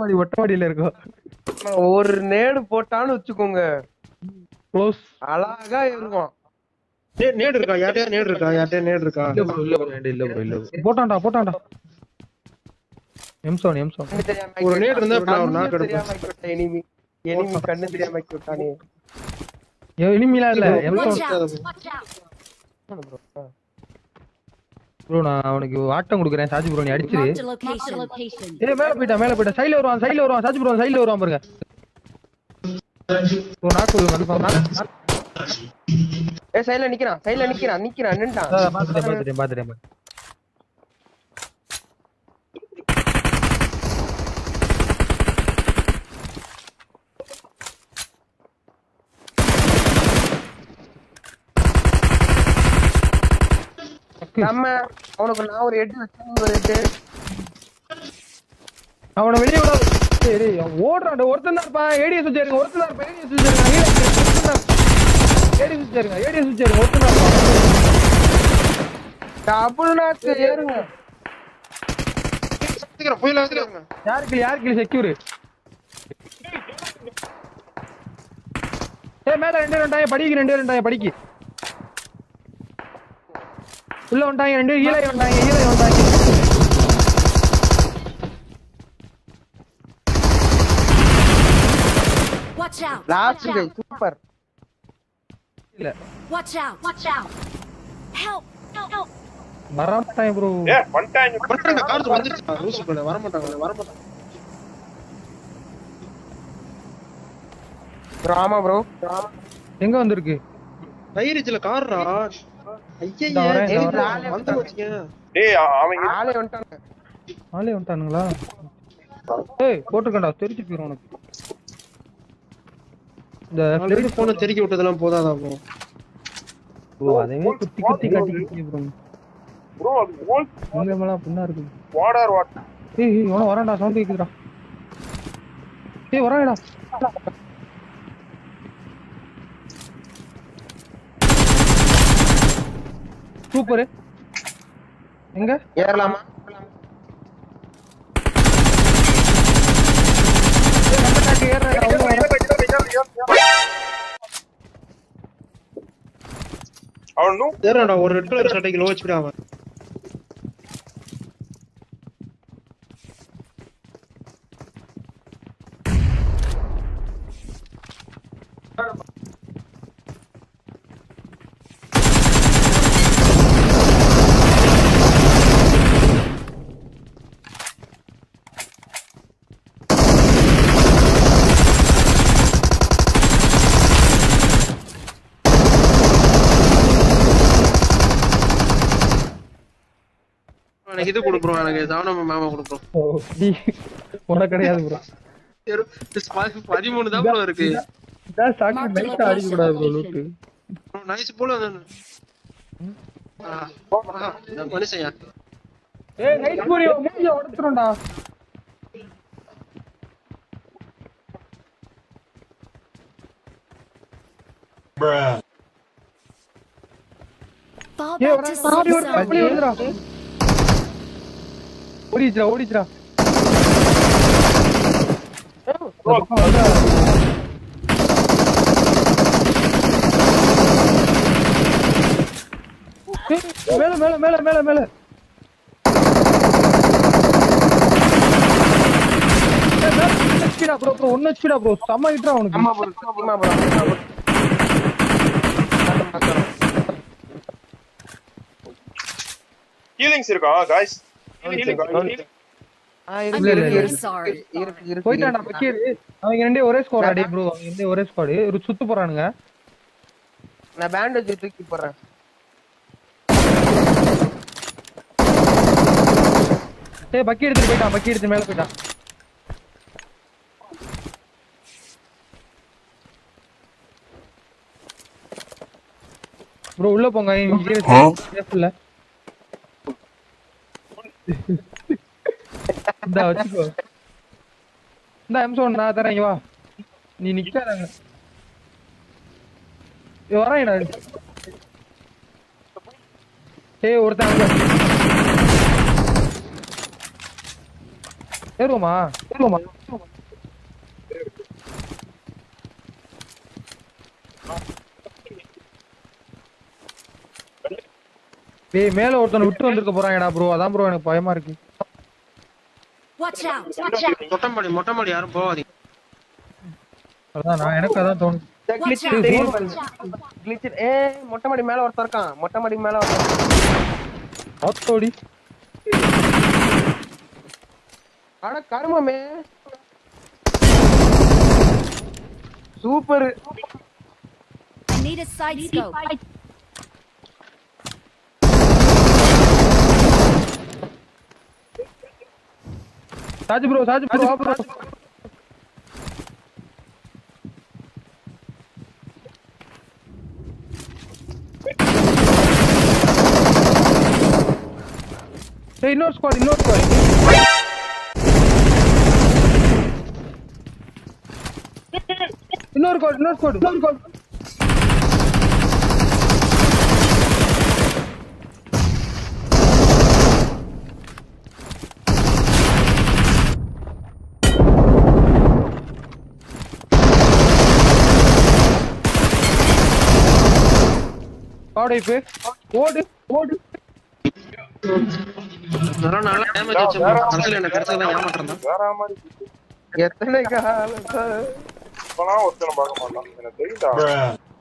மாடி ஒட்ட மாடியில இருக்கோம் ஒரு நேடு போட்டான்னு வச்சுக்கோங்க க்ளோஸ் அழகா ஏறுவான் நே- நேடு இருக்கா யார்ட்டையா நேடு இருக்கா யார்ட்டையா நேடு இருக்கா இல்ல ப்ரோ இல்ல ப்ரோ இல்ல ப்ரோ இல்ல bro. போட்டான்டா போட்டான்டா எம்சோன் எம்சோன் கண்ணு தெரியாம ஒரு ஆக்கி நேடு இருந்தா இப்ப நான் ஒரு கண்ணு knock தெரியாம ஆக்கி விட்ட enemy. enemy கண்ணு தெரியாம ஆக்கி விட்டானே. இனிமேலா இல்ல எம்சோன் Watch out! Watch out! Bro நான் அவனுக்கு ஆட்டம் கொடுக்குறேன் சாஜி ப்ரோ நீ அடிச்சிரு Marked a location. location. ஏய் மேல போயிட்டா மேல போயிட்டா சைடுல வருவான் சைடுல வருவான் சாஜி ப்ரோ சைடுல வருவான் பாருங்க ப்ரோ நாக்கு ஒரு கண்டிப்பா ஏய், side ல நிக்கிறான் side ல நிக்கிறான் நிக்கிறான் நின்னுட்டான். பாத்துட்டேன் பாத்துட்டேன் பாத்துட்டேன் நம்ம அவனுக்கு நான் ஒரு எட்டு வச்சேன் நீ ஒரு எட்டு அவனை வெளியே விட சரி அவன் ஓடுறான் ஒருத்தன் தான் இருப்பான் ஏடிஎஸ் வச்சிருங்க ஒருத்தன் தான் இருப்பான் ஏடிஎஸ் வச்சிருங்க ஏடிஎஸ் வச்சிருங்க ஏடிஎஸ் வச்சிருங்க ஒருத்தன் தான் இருப்பான் டபுள் நாக்கு ஏறுங்க சீக்கிரம் போயிடலாம் சீக்கிரம் யாருக்கு யாருக்கு செக்யூர் ஏ மேல ரெண்டு ரெண்டாயிரம் படிக்கு ரெண்டு ரெண்டாயிரம் படிக்கு உள்ள வந்துட்டாங்க ரெண்டு ஈழை வந்துட்டாங்க ஈழை வந்துட்டாங்க Watch out! லாஸ்ட் Watch கை out! சூப்பர் இல்ல Watch out! Watch out! Help! Help! Help! வரமாட்டாங்க ப்ரோ ஏ வந்துட்டாங்க பண்றாங்க கார்டு வந்துருச்சு லூசு பண்ண வர மாட்டாங்க வர மாட்டாங்க ப்ரோ ஆமா ப்ரோ எங்க வந்திருக்கு கைரிச்சில கார்ரா இந்த வரேன், இந்த ஐயே வரேன். வந்து வச்சுக்க டேய் அவங்க ஆளே வந்துட்டாங்க ஆளே வந்துட்டானுங்களா ஏய் போட்டுக்கண்டா தெரிச்சு போயிரும் உனக்கு இந்த ஆல்ரெடி போன தெறிக்க விட்டதெல்லாம் போதாதா ப்ரோ ப்ரோ அதே குத்தி குத்தி காட்டி ப்ரோ ப்ரோ அது ஹோல் எங்கெல்லாம் புண்ணா இருக்கு வாடர் வாட் ஏய் ஏய் இவன வரான்டா சவுண்ட் கேக்குதுடா ஏய் வரான்டா சூப்பர் எங்க ஏறலாமா ஏய், நம்ம நாட்டு ஏறுறாடா, உள்ள வர. அவனும் தேர்றாடா ஒரு ரெட் கலர் சட்டைக்கு லோ வச்சுடா அவன் எனக்கு இது கொடுக்குறோம் எனக்கு தாவணம் மேம கொடுக்குறோம் ஓ, டி, உனக்கு கிடையாது ப்ரோ பதிமூணு தான் ப்ரோ இருக்கு இதான் ஸ்டாக் நைட் அடிக்க கூடாது ப்ரோ லூட்டு நைஸ் போல மனுஷன் ஏய் நைட் போறியோ மூஞ்சிய உடைச்சிரும்டா Fall ஏய் back ஒரு to சாரி safe ஒரு zone. அப்படி வருதுடா ஓடிச்சுடா ஓடிச்சுடா இந்த பக்கம் வருதா? ஏய், மேல மேல மேல மேல மேல ஏய், மேல ஒண்ணு வச்சுடா ப்ரோ ப்ரோ ஒன்னு வச்சுடா ப்ரோ செம்ம ஹிட்ரா அவனுக்கு ஆமா ப்ரோ ஆமா ப்ரோ ஆமா ப்ரோ ஹீலிங்ஸ் இருக்கா காய்ஸ் ஆ I'm இருக்கு இருக்கு very இருக்கு sorry. இருக்கு இருக்கு போயிட்டான்டா பக்கீர் அவங்க ரெண்டே ஒரே ஸ்குவாட் அடி ப்ரோ அவங்க ரெண்டே ஒரே ஸ்குவாட் ஒரு சுத்து போறானுங்க நான் பேண்டேஜ் தூக்கி போடுறேன் ஏய் பக்கி எடுத்துட்டு போயிட்டான் பக்கி எடுத்து மேல போயிட்டான் ப்ரோ உள்ள போங்க இங்க சேஃப் இல்ல இந்த வச்சுக்கோ இந்த எம்சோன் நான் தரேன் இங்க வா நீ நிக்காதங்க வரேன் ஏய் ஒருத்தன் அங்க. ஏறுவோமா ஏறுவோமா டேய் மேல ஒருத்தனை விட்டு வந்திருக்க போறாங்கடா ப்ரோ அதான் ப்ரோ எனக்கு பயமா இருக்கு Watch out! Watch out! மொட்டை மாடி மொட்டை மாடி யாரும் போகாதீங்க அதான் நான் எனக்கு அதான் தோணுது கிளிச் out. தெரியும் கிளிச் ஏ மொட்டை மாடி மேல ஒருத்தன் இருக்கான் மொட்டை மாடி மேல ஒருத்தன் ஆத்தோடி அட கருமமே super I need a side scope. Saji bro Saji bro bro டேய் இன்னொரு ஸ்குவாட் இன்னொரு ஸ்குவாட் இன்னொரு ஸ்குவாட் இன்னொரு ஸ்குவாட் இன்னொரு ஸ்குவாட் பாடைப்பு ஓடு ஓடு இதெல்லாம் நல்லா டேமேஜ் வச்சு கடைசியில் என்ன கிடைச்சதான் ஏமாற்றம் தான் வேற மாதிரி இருக்கு. எத்தனை காலம் இப்பெல்லாம் ஒருத்தனை பார்க்க மாட்டான் எனக்கு தெரியுதா